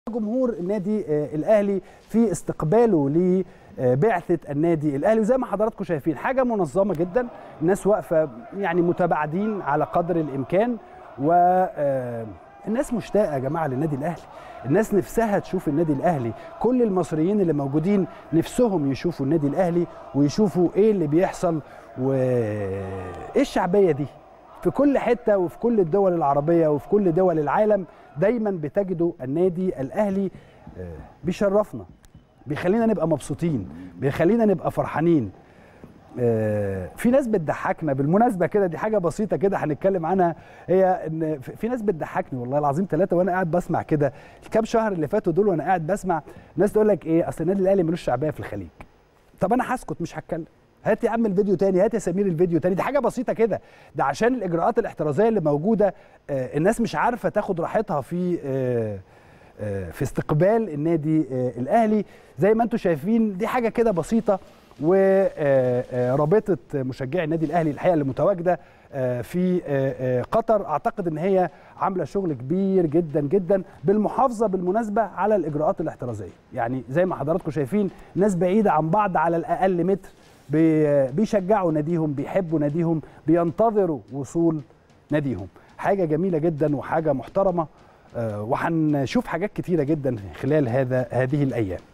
جمهور النادي الاهلي في استقباله لبعثه النادي الاهلي وزي ما حضراتكم شايفين حاجه منظمه جدا الناس واقفه يعني متباعدين على قدر الامكان والناس مشتاقه يا جماعه للنادي الاهلي الناس نفسها تشوف النادي الاهلي كل المصريين اللي موجودين نفسهم يشوفوا النادي الاهلي ويشوفوا ايه اللي بيحصل وايه الشعبيه دي في كل حته وفي كل الدول العربيه وفي كل دول العالم دايما بتجدوا النادي الاهلي بيشرفنا بيخلينا نبقى مبسوطين بيخلينا نبقى فرحانين في ناس بتضحكنا بالمناسبه كده دي حاجه بسيطه كده هنتكلم عنها هي ان في ناس بتضحكني والله العظيم ثلاثه وانا قاعد بسمع كده الكام شهر اللي فاتوا دول وانا قاعد بسمع ناس تقول لك ايه اصل النادي الاهلي ملوش شعبيه في الخليج طب انا هسكت مش هتكلم هات يا عم الفيديو تاني هات يا سمير الفيديو تاني دي حاجه بسيطه كده ده عشان الاجراءات الاحترازيه اللي موجوده آه الناس مش عارفه تاخد راحتها في آه آه في استقبال النادي الاهلي زي ما انتم شايفين دي حاجه كده بسيطه ورابطه مشجعي النادي الاهلي الحقيقه اللي متواجده في قطر اعتقد ان هي عامله شغل كبير جدا جدا بالمحافظه بالمناسبه على الاجراءات الاحترازيه يعني زي ما حضراتكم شايفين ناس بعيده عن بعض على الاقل متر بيشجعوا ناديهم بيحبوا ناديهم بينتظروا وصول ناديهم حاجه جميله جدا وحاجه محترمه وهنشوف حاجات كتيره جدا خلال هذا هذه الايام